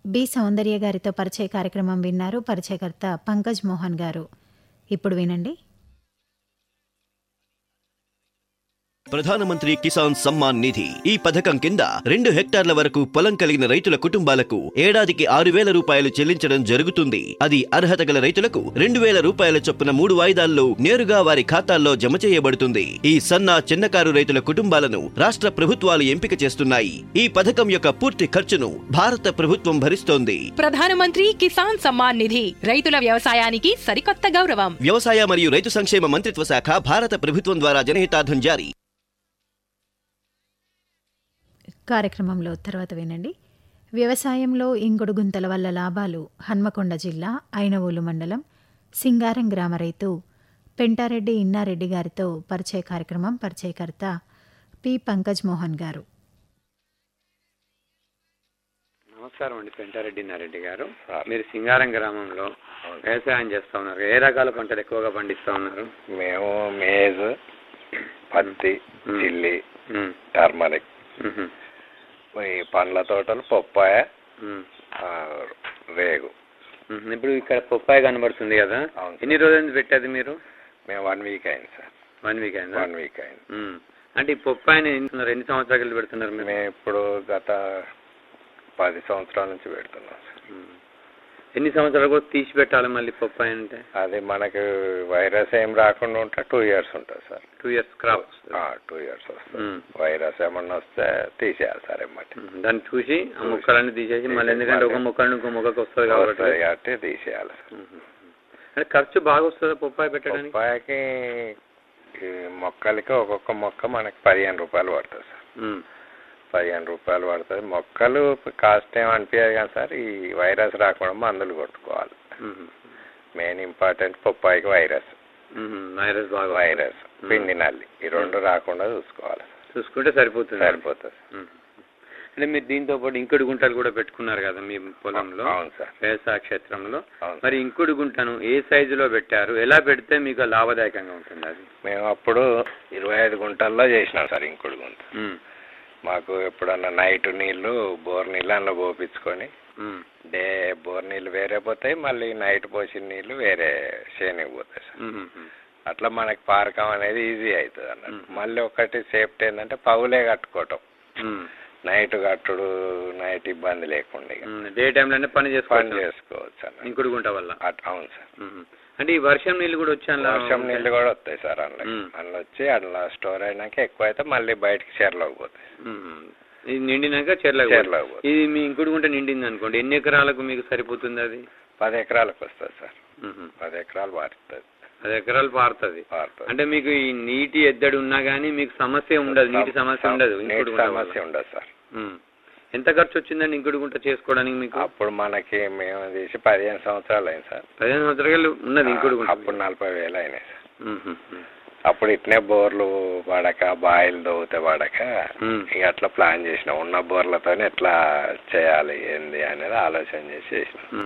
B సౌందర్య గారితో పరిచయ కార్యక్రమం విన్నారు పరిచయకర్త పంకజ్ మోహన్ గారు ఇప్పుడు వినండి ప్రధానమంత్రి కిసాన్ సమ్మాన్ నిధి ఈ పథకం కింద రెండు హెక్టార్ల వరకు పొలం కలిగిన రైతుల కుటుంబాలకు ఏడాదికి ఆరు వేల రూపాయలు చెల్లించడం జరుగుతుంది అది అర్హత గల రైతులకు రెండు వేల రూపాయల చొప్పున మూడు వాయిదాల్లో నేరుగా వారి ఖాతాల్లో జమ చేయబడుతుంది ఈ సన్న చిన్నకారు రైతుల కుటుంబాలను రాష్ట్ర ప్రభుత్వాలు ఎంపిక చేస్తున్నాయి ఈ పథకం యొక్క పూర్తి ఖర్చును భారత ప్రభుత్వం భరిస్తోంది ప్రధానమంత్రి కిసాన్ సమ్మాన్ నిధి రైతుల వ్యవసాయానికి సరికొత్త గౌరవం వ్యవసాయ మరియు రైతు సంక్షేమ మంత్రిత్వ శాఖ భారత ప్రభుత్వం ద్వారా జనహితార్థం జారీ కార్యక్రమంలో తర్వాత వినండి వ్యవసాయంలో ఇంగుడు గుంతల వల్ల లాభాలు హన్మకొండ జిల్లా ఐనవోలు మండలం సింగారం గ్రామ రైతు పెంటారెడ్డి ఇన్నారెడ్డి గారితో పరిచయ కార్యక్రమం పరిచయకర్త పి పంకజ్ మోహన్ గారు నమస్కారం అండి పెంటారెడ్డి నారెడ్డి గారు మీరు సింగారం గ్రామంలో వ్యవసాయం చేస్తా ఉన్నారు ఏ రకాల పంటలు ఎక్కువగా పండిస్తా ఉన్నారు మేము మేజ్ పత్తి మ్మ్. చిల్లి మ్మ్. టర్మరిక్ మ్మ్. ఈ పండ్ల తోటలు పప్పాయ మ్మ్. ఆ, రేగు మ్మ్. ఇప్పుడు ఇక్కడ పొప్పాయి కనబడుతుంది కదా అవును సార్. ఎన్ని రోజుల నుంచి పెట్టేది మీరు మేము వన్ వీక్ అయింది సార్ వన్ వీక్ అయిందా వన్ వీక్ అయింది మ్మ్. అంటే ఈ పొప్పాయిని ఎన్ని ఎన్ని సంవత్సరాలు పెడుతున్నారు మీరు మేము ఇప్పుడు గత పది సంవత్సరాల నుంచి పెడుతున్నాం సార్ మ్మ్. ఎన్ని సంవత్సరాలు కూడా తీసి పెట్టాలి మళ్ళీ పొప్పాయి అంటే అది మనకు వైరస్ ఏం రాకుండా ఉంటే టూ ఇయర్స్ ఉంటుంది sir two years crop two years వస్తుంది మ్మ్. వైరస్ ఏమన్నా వస్తే తీసేయాలి సార్ ఎమ్మటి మ్మ్. దాన్ని చూసి ఆ ముక్కలన్నీ తీసేసి మళ్ళీ ఎందుకంటే ఒక ముక్క నుండి ఇంకో ముక్కకు వస్తుంది కాబట్టి వస్తుంది కాబట్టి తీసేయాలి సార్ మ్మ్. అంటే ఖర్చు బాగా వస్తుందా పొప్పాయి పెట్టడానికి పప్పాయకి ఈ మొక్కలకి ఒక్కొక్క మొక్క మనకి పదిహేను రూపాయలు పడుతుంది సార్ మ్మ్. పదిహేను రూపాయలు పడుతుంది మొక్కలు కాస్ట్ ఏం అనిపించదు కానీ సార్ ఈ వైరస్ రాకుండా మందులు కొట్టుకోవాలి మ్మ్. మెయిన్ ఇంపార్టెంట్ పప్పాయికి వైరస్ మ్మ్. వైరస్ బాగా వైరస్ పిండి నల్లి ఈ రెండు రాకుండా చూసుకోవాలి చూసుకుంటే సరిపోతుంది సరిపోతుంది మ్మ్. అంటే మీరు దీంతో పాటు ఇంకుడు గుంటలు కూడా పెట్టుకున్నారు కదా మీ పొలంలో అవును సార్ వ్యవసాయ క్షేత్రంలో అవును మరి ఇంకుడు గుంటను ఏ సైజులో పెట్టారు ఎలా పెడితే మీకు లాభదాయకంగా ఉంటుంది అది మేము అప్పుడు ఇరవై ఐదు గుంటల్లో చేసినాం సార్ ఇంకుడు గుంట మ్మ్. మాకు ఎప్పుడన్నా నైట్ నీళ్లు బోర్ నీళ్ళు అందులో పోపించుకొని మ్మ్. డే బోర్ నీళ్ళు వేరే పోతాయి మళ్ళీ నైట్ పోసిన నీళ్ళు వేరే చేనికి పోతాయి సార్ మ్మ్. మ్మ్. అట్లా మనకి పారకం అనేది ఈజీ అవుతుంది అన్నట్టు మ్మ్. మళ్ళీ ఒకటి సేఫ్టీ ఏంటంటే పగులే కట్టుకోవటం మ్మ్. నైట్ కట్టుడు నైట్ ఇబ్బంది లేకుండా ఇక మ్మ్. డే టైంలోనే పని పని చేసుకోవచ్చు చేసుకోవచ్చు అన్నట్టు ఇంకుడు గుంట వల్ల అట్- అవును సార్ మ్మ్. అంటే ఈ వర్షం నీళ్ళు కూడా వచ్చి అందులో వర్షం ఉంటాయి? నీళ్ళు కూడా వస్తాయి సార్ అందులో మ్మ్. అందులో వచ్చి అందులో స్టోర్ అయినాక ఎక్కువ అయితే మళ్ళీ బయటికి చెరలోకి పోతాయి మ్మ్. ఇది నిండినాక చెర్లకు చెర్లకు పోతుంది. ఇది మీ ఇంకుడు గుంట నిండింది అనుకోండి ఎన్ని ఎకరాలకు మీకు సరిపోతుంది అది పది ఎకరాలకు వస్తుంది సార్ మ్మ్. పది ఎకరాలు పారుతుంది పది ఎకరాలు పారుతుంది పారుతుంది అంటే మీకు ఈ నీటి ఎద్దడి ఉన్నా కానీ మీకు సమస్య ఉండదు నీటి సమస్య ఉండదు నీటి ఇంకుడు గుంట సమస్య వల్ల. ఉండదు సార్ మ్మ్. ఎంత ఖర్చు వచ్చిందండి ఇంకుడు గుంట చేసుకోవడానికి మీకు అప్పుడు మనకి మేము తీసి పదిహేను సంవత్సరాలు అయింది సార్ పదిహేను సంవత్సరాలు ఉన్నది ఇంకుడు గుంట అప్పుడు నలభై వేలు అయినాయి సార్ మ్మ్. మ్మ్. అప్పుడు ఇట్నే బోర్లు పడక బాయిలు దవ్వుతే పడక మ్మ్. ఇక అట్లా ప్లాన్ చేసినాం ఉన్న బోర్లతో ఎట్లా చేయాలి ఏంది అనేది ఆలోచన చేసి చేసినాం మ్మ్.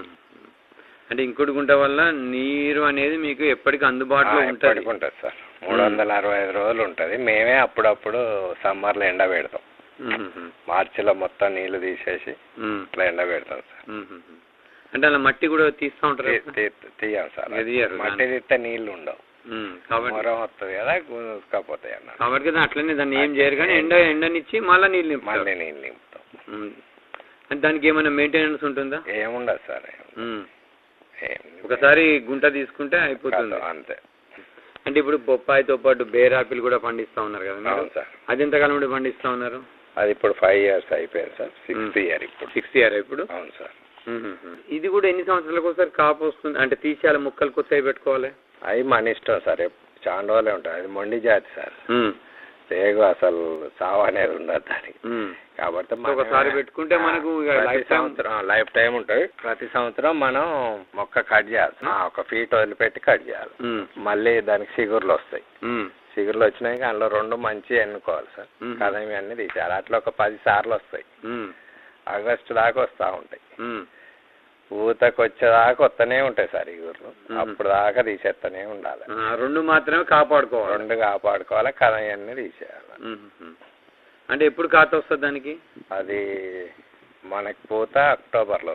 అంటే ఇంకుడు గుంట వల్ల నీరు అనేది మీకు ఎప్పటికీ అందుబాటులో ఆ, ఉంటుంది ఎప్పటికి ఉంటుంది సార్ మూడు వందల అరవై ఐదు రోజులు ఉంటుంది మేమే అప్పుడప్పుడు సమ్మర్లో ఎండ పెడతాం మ్మ్. మార్చిలో మొత్తం నీళ్లు తీసేసి మ్మ్. ఇట్లా ఎండ పెడతాం సార్ మ్మ్. అంటే అలా మట్టి కూడా తీస్తూ ఉంటారు తీ- తీ- తీయం సార్ ఇక తీయరు మట్టి దాన్ని. తీస్తే నీళ్లు ఉండవు మ్మ్. కాబట్టి మొరం వస్తుంది కదా గుంజుకపోతాయి అన్న కాబట్టి దాన్ని అట్లనే దాన్ని ఏం చేయరు కానీ ఎండ ఎండనిచ్చి మళ్ళీ నీళ్ళు నింపుతారు మళ్ళీ నీళ్ళు నింపుతాం మ్మ్. అంటే దానికి ఏమైనా మెయింటెనెన్స్ ఉంటుందా ఏముండదు సార్ ఏం- మ్మ్. ఏం ఒకసారి గుంట తీసుకుంటే అయిపోతుంది కాదు, అంతే అంటే ఇప్పుడు బొప్పాయితో పాటు బేరాపిల్ కూడా పండిస్తా ఉన్నారు కదా మీరు అవును సార్ అది ఎంతకాలం నుండి పండిస్తా ఉన్నారు అది ఇప్పుడు ఫైవ్ ఇయర్స్ అయిపోయింది సార్ సిక్స్త్ ఇయర్ ఇప్పుడు సిక్స్ ఇయర్ ఇప్పుడు అవును సార్ మ్మ్. ఇది కూడా ఎన్ని సంవత్సరాలకు ఒకసారి కాపు వస్తుంది అంటే తీసేయాలి మొక్కలు కొత్తవి పెట్టుకోవాలి అవి మన ఇష్టం సార్ ఎప్- చాలా రోజులే ఉంటాయి అది మొండి జాతి సార్ మ్మ్. రేగు అసలు సావు అనేది ఉండదు దానికి మ్మ్. కాబట్టి ఒకసారి పెట్టుకుంటే మనకు ఇక ప్రతి లైఫ్ టైం సంవత్సరం లైఫ్ టైం ఉంటుంది ప్రతి సంవత్సరం మనం మొక్క కట్ చేయాలి ఆ, ఒక ఫీట్ వదిలిపెట్టి కట్ చేయాలి మ్మ్. మళ్ళీ దానికి చిగుర్లు వస్తాయి మ్మ్. చిగుర్లు వచ్చినాక అందులో రెండు మంచి ఎన్నుకోవాలి సార్ మ్మ్. కదమి అన్ని తీసేయాలి అట్లా ఒక పది సార్లు వస్తాయి మ్మ్. ఆగస్టు దాకా వస్తూ ఉంటాయి మ్మ్. ఊతకు వచ్చేదాకా వస్తూనే ఉంటాయి సార్ ఇగుర్లు మ్మ్. అప్పుడు దాకా తీసేస్తూనే ఉండాలి ఆ, రెండు మాత్రమే కాపాడుకోవాలి రెండు కాపాడుకోవాలి కదమి అన్ని తీసేయాలి మ్మ్. అంటే ఎప్పుడు ఖాతా వస్తుంది దానికి అది మనకి పూత అక్టోబర్లో